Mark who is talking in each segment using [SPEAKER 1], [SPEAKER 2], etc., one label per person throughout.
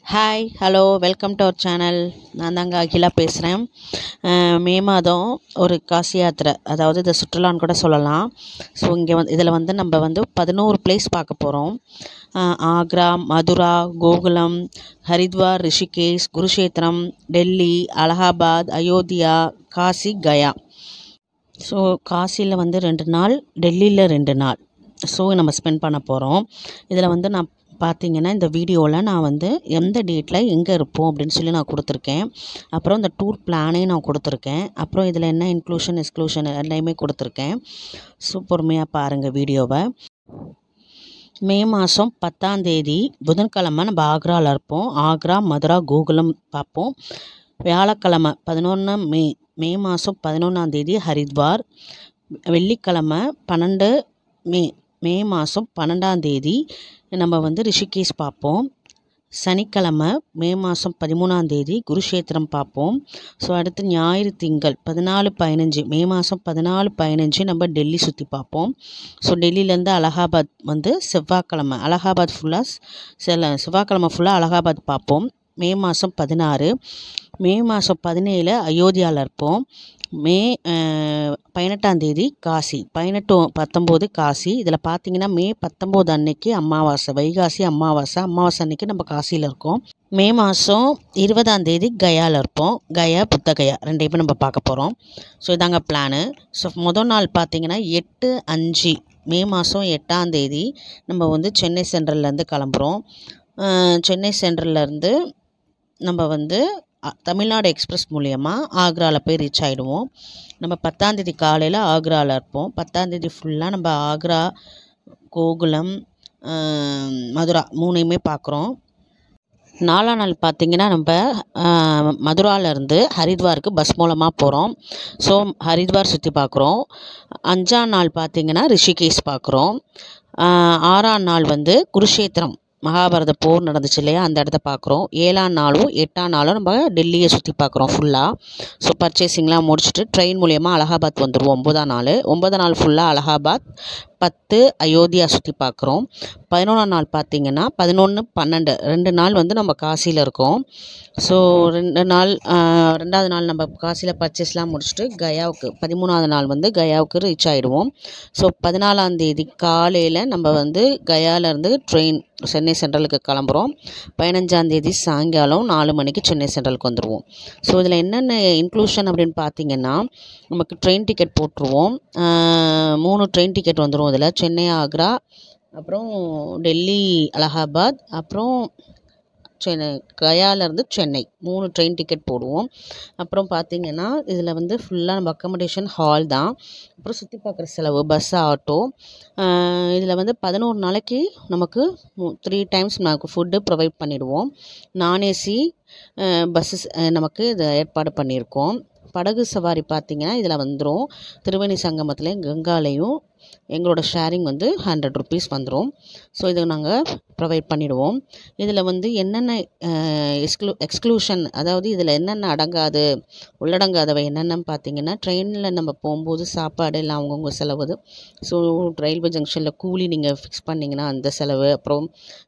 [SPEAKER 1] hi hello welcome to our channel நான் தாங்க அகிலா பேசுகிறேன் மே மாதம் ஒரு காசி யாத்திரை அதாவது இது சுற்றுலான்னு கூட சொல்லலாம் ஸோ இங்கே வந்து இதில் வந்து நம்ம வந்து பதினோரு பிளேஸ் பார்க்க போகிறோம் ஆக்ரா மதுரா கோகுலம் ஹரித்வார் ரிஷிகேஷ் குருஷேத்திரம் டெல்லி அலகாபாத் அயோத்தியா காசி கயா ஸோ காசியில் வந்து ரெண்டு நாள் டெல்லியில் ரெண்டு நாள் ஸோ நம்ம ஸ்பெண்ட் பண்ண போகிறோம் இதில் வந்து நான் பார்த்தீங்கன்னா இந்த வீடியோவில் நான் வந்து எந்த டேட்டில் எங்கே இருப்போம் அப்படின்னு சொல்லி நான் கொடுத்துருக்கேன் அப்புறம் இந்த டூர் பிளானையும் நான் கொடுத்துருக்கேன் அப்புறம் இதில் என்ன இன்க்ளூஷன் எக்ஸ்க்ளூஷன் எல்லாமே கொடுத்துருக்கேன் ஸோ பொறுமையாக பாருங்கள் வீடியோவை மே மாதம் பத்தாம் தேதி புதன்கிழமை நம்ம ஆக்ராவில் இருப்போம் ஆக்ரா மதுரா கோகுலம் பார்ப்போம் வியாழக்கிழமை பதினொன்று மே மே மாதம் பதினொன்றாம் தேதி ஹரித்வார் வெள்ளிக்கிழமை பன்னெண்டு மே மே மாதம் பன்னெண்டாம் தேதி நம்ம வந்து ரிஷிகேஷ் பார்ப்போம் சனிக்கிழமை மே மாதம் பதிமூணாம் தேதி குருஷேத்திரம் பார்ப்போம் ஸோ அடுத்து ஞாயிறு திங்கள் பதினாலு பதினஞ்சு மே மாதம் பதினாலு பதினஞ்சு நம்ம டெல்லி சுற்றி பார்ப்போம் ஸோ டெல்லியிலேருந்து அலகாபாத் வந்து செவ்வாய்க்கிழமை அலகாபாத் ஃபுல்லாக சில செவ்வாய்க்கிழமை ஃபுல்லாக அலகாபாத் பார்ப்போம் மே மாதம் பதினாறு மே மாதம் பதினேழு அயோத்தியாவில் இருப்போம் மே பதினெட்டாம் தேதி காசி பதினெட்டு பத்தொம்போது காசி இதில் பார்த்தீங்கன்னா மே பத்தொம்போது அன்னைக்கு அமாவாசை வைகாசி அமாவாசை அமாவாசை அன்னைக்கு நம்ம காசியில் இருக்கோம் மே மாதம் இருபதாம் தேதி கயாவில் இருப்போம் கயா புத்த கயா ரெண்டையுமே நம்ம பார்க்க போகிறோம் ஸோ இதாங்க பிளானு ஸோ முதல் நாள் பார்த்தீங்கன்னா எட்டு அஞ்சு மே மாதம் எட்டாம் தேதி நம்ம வந்து சென்னை சென்ட்ரல்லேருந்து கிளம்புறோம் சென்னை சென்ட்ரல்லேருந்து நம்ம வந்து தமிழ்நாடு எக்ஸ்பிரஸ் மூலியமாக ஆக்ராவில் போய் ரீச் ஆகிடுவோம் நம்ம பத்தாந்தேதி காலையில் ஆக்ராவில் இருப்போம் பத்தாந்தேதி ஃபுல்லாக நம்ம ஆக்ரா கோகுலம் மதுரா மூணையுமே பார்க்குறோம் நாலாம் நாள் பார்த்திங்கன்னா நம்ம மதுராவிலேருந்து ஹரித்வாருக்கு பஸ் மூலமாக போகிறோம் ஸோ ஹரித்வார் சுற்றி பார்க்குறோம் அஞ்சாம் நாள் பார்த்திங்கன்னா ரிஷிகேஷ் பார்க்குறோம் ஆறாம் நாள் வந்து குருஷேத்திரம் மகாபாரத போர் நடந்துச்சு இல்லையா அந்த இடத்த பார்க்குறோம் ஏழாம் நாளும் எட்டாம் நாளும் நம்ம டெல்லியை சுற்றி பார்க்குறோம் ஃபுல்லாக ஸோ பர்ச்சேசிங்லாம் முடிச்சுட்டு ட்ரெயின் மூலியமாக அலகாபாத் வந்துடுவோம் ஒம்பதாம் நாள் ஒம்பதாம் நாள் ஃபுல்லாக அலகாபாத் பத்து அயோத்தியா சுற்றி பார்க்குறோம் பதினொன்றாம் நாள் பார்த்திங்கன்னா பதினொன்று பன்னெண்டு ரெண்டு நாள் வந்து நம்ம காசியில் இருக்கோம் ஸோ ரெண்டு நாள் ரெண்டாவது நாள் நம்ம காசியில் பர்ச்சேஸ்லாம் முடிச்சுட்டு கயாவுக்கு பதிமூணாவது நாள் வந்து கயாவுக்கு ரீச் ஆகிடுவோம் ஸோ பதினாலாம் தேதி காலையில் நம்ம வந்து கயாவிலேருந்து ட்ரெயின் சென்னை சென்ட்ரலுக்கு கிளம்புறோம் பதினஞ்சாந்தேதி சாயங்காலம் நாலு மணிக்கு சென்னை சென்ட்ரலுக்கு வந்துடுவோம் ஸோ இதில் என்னென்ன இன்க்ளூஷன் அப்படின்னு பார்த்தீங்கன்னா நமக்கு ட்ரெயின் டிக்கெட் போட்டுருவோம் மூணு ட்ரெயின் டிக்கெட் வந்துடும் இதில் சென்னை ஆக்ரா அப்புறம் டெல்லி அலகாபாத் அப்புறம் சென்னை கயாலேருந்து சென்னை மூணு ட்ரெயின் டிக்கெட் போடுவோம் அப்புறம் பார்த்திங்கன்னா இதில் வந்து ஃபுல்லாக நம்ம அக்கமடேஷன் ஹால் தான் அப்புறம் சுற்றி பார்க்குற செலவு பஸ் ஆட்டோ இதில் வந்து பதினோரு நாளைக்கு நமக்கு த்ரீ டைம்ஸ் நமக்கு ஃபுட்டு ப்ரொவைட் பண்ணிடுவோம் நான் ஏசி பஸ்ஸஸ் நமக்கு இதை ஏற்பாடு பண்ணியிருக்கோம் படகு சவாரி பார்த்திங்கன்னா இதில் வந்துடும் திருவேணி சங்கமத்துலேயும் கங்காலையும் எங்களோட ஷேரிங் வந்து ஹண்ட்ரட் ருபீஸ் வந்துடும் ஸோ இதை நாங்கள் ப்ரொவைட் பண்ணிடுவோம் இதில் வந்து என்னென்ன எக்ஸ்க்ளூ எக்ஸ்க்ளூஷன் அதாவது இதில் என்னென்ன அடங்காது உள்ளடங்காதவை என்னென்னு பார்த்தீங்கன்னா ட்ரெயினில் நம்ம போகும்போது சாப்பாடு எல்லாம் அவங்கவுங்க செலவு ஸோ ரயில்வே ஜங்ஷனில் கூலி நீங்கள் ஃபிக்ஸ் பண்ணிங்கன்னா அந்த செலவு அப்புறம்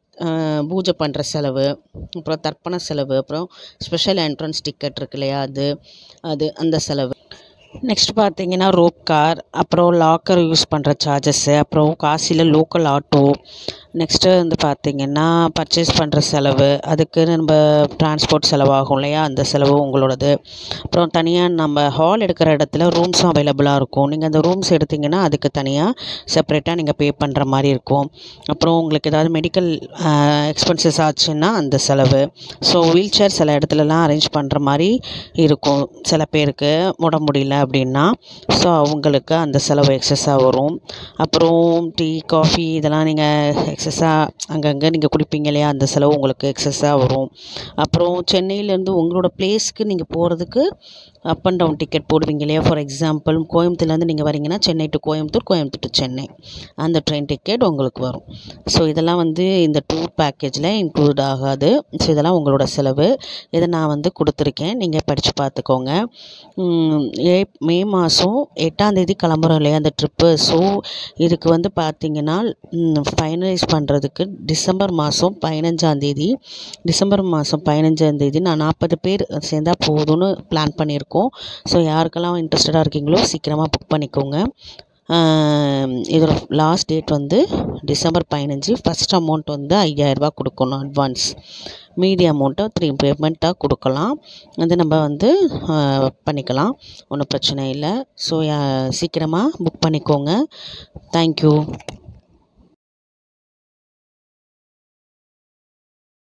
[SPEAKER 1] பூஜை பண்ணுற செலவு அப்புறம் தர்ப்பண செலவு அப்புறம் ஸ்பெஷல் என்ட்ரன்ஸ் டிக்கெட் இருக்கு இல்லையா அது அது அந்த செலவு நெக்ஸ்ட் பார்த்தீங்கன்னா ரோப் கார் அப்புறம் லாக்கர் யூஸ் பண்ணுற சார்ஜஸ்ஸு அப்புறம் காசியில் லோக்கல் ஆட்டோ நெக்ஸ்ட்டு வந்து பார்த்திங்கன்னா பர்ச்சேஸ் பண்ணுற செலவு அதுக்கு நம்ம டிரான்ஸ்போர்ட் செலவாகும் இல்லையா அந்த செலவு உங்களோடது அப்புறம் தனியாக நம்ம ஹால் எடுக்கிற இடத்துல ரூம்ஸும் அவைலபிளாக இருக்கும் நீங்கள் அந்த ரூம்ஸ் எடுத்திங்கன்னா அதுக்கு தனியாக செப்பரேட்டாக நீங்கள் பே பண்ணுற மாதிரி இருக்கும் அப்புறம் உங்களுக்கு ஏதாவது மெடிக்கல் எக்ஸ்பென்சஸ் ஆச்சுன்னா அந்த செலவு ஸோ வீல் சேர் சில இடத்துலலாம் அரேஞ்ச் பண்ணுற மாதிரி இருக்கும் சில பேருக்கு முட முடியல அப்படின்னா ஸோ அவங்களுக்கு அந்த செலவு எக்ஸஸாக வரும் அப்புறம் டீ காஃபி இதெல்லாம் நீங்கள் எக்ஸஸாக அங்கங்கே நீங்கள் குடிப்பீங்க இல்லையா அந்த செலவு உங்களுக்கு எக்ஸஸாக வரும் அப்புறம் சென்னையிலேருந்து உங்களோட பிளேஸ்க்கு நீங்கள் போகிறதுக்கு அப் அண்ட் டவுன் டிக்கெட் போடுவீங்க இல்லையா ஃபார் எக்ஸாம்பிள் கோயம்புத்தூர்லேருந்து நீங்கள் வரீங்கன்னா சென்னை டு கோயம்புத்தூர் கோயம்புத்தூர் டு சென்னை அந்த ட்ரெயின் டிக்கெட் உங்களுக்கு வரும் ஸோ இதெல்லாம் வந்து இந்த டூர் பேக்கேஜில் இன்க்ளூட் ஆகாது ஸோ இதெல்லாம் உங்களோட செலவு இதை நான் வந்து கொடுத்துருக்கேன் நீங்கள் படித்து பார்த்துக்கோங்க உம், ஏ மே மாதம் எட்டாந்தேதி கிளம்புறோம் இல்லையா அந்த ட்ரிப்பு ஸோ இதுக்கு வந்து பார்த்தீங்கன்னா ஃபைனலைஸ் பண்ணுறதுக்கு டிசம்பர் மாதம் பதினஞ்சாந்தேதி டிசம்பர் மாதம் பதினஞ்சாந்தேதி நான் நாற்பது பேர் சேர்ந்தா போதும்னு பிளான் பண்ணியிருக்கோம் ஸோ யாருக்கெல்லாம் இன்ட்ரெஸ்டடாக இருக்கீங்களோ சீக்கிரமாக புக் பண்ணிக்கோங்க ஆஹ் இதோட லாஸ்ட் டேட் வந்து டிசம்பர் பதினஞ்சு ஃபஸ்ட் அமௌண்ட் வந்து ஐயாயிரரூபா கொடுக்கணும் அட்வான்ஸ் மீதி அமௌண்ட்டை த்ரீ பேமெண்ட்டாக கொடுக்கலாம் வந்து நம்ம வந்து ஆஹ் பண்ணிக்கலாம் ஒன்றும் பிரச்சனை இல்லை ஸோ சீக்கிரமாக புக் பண்ணிக்கோங்க தேங்க்யூ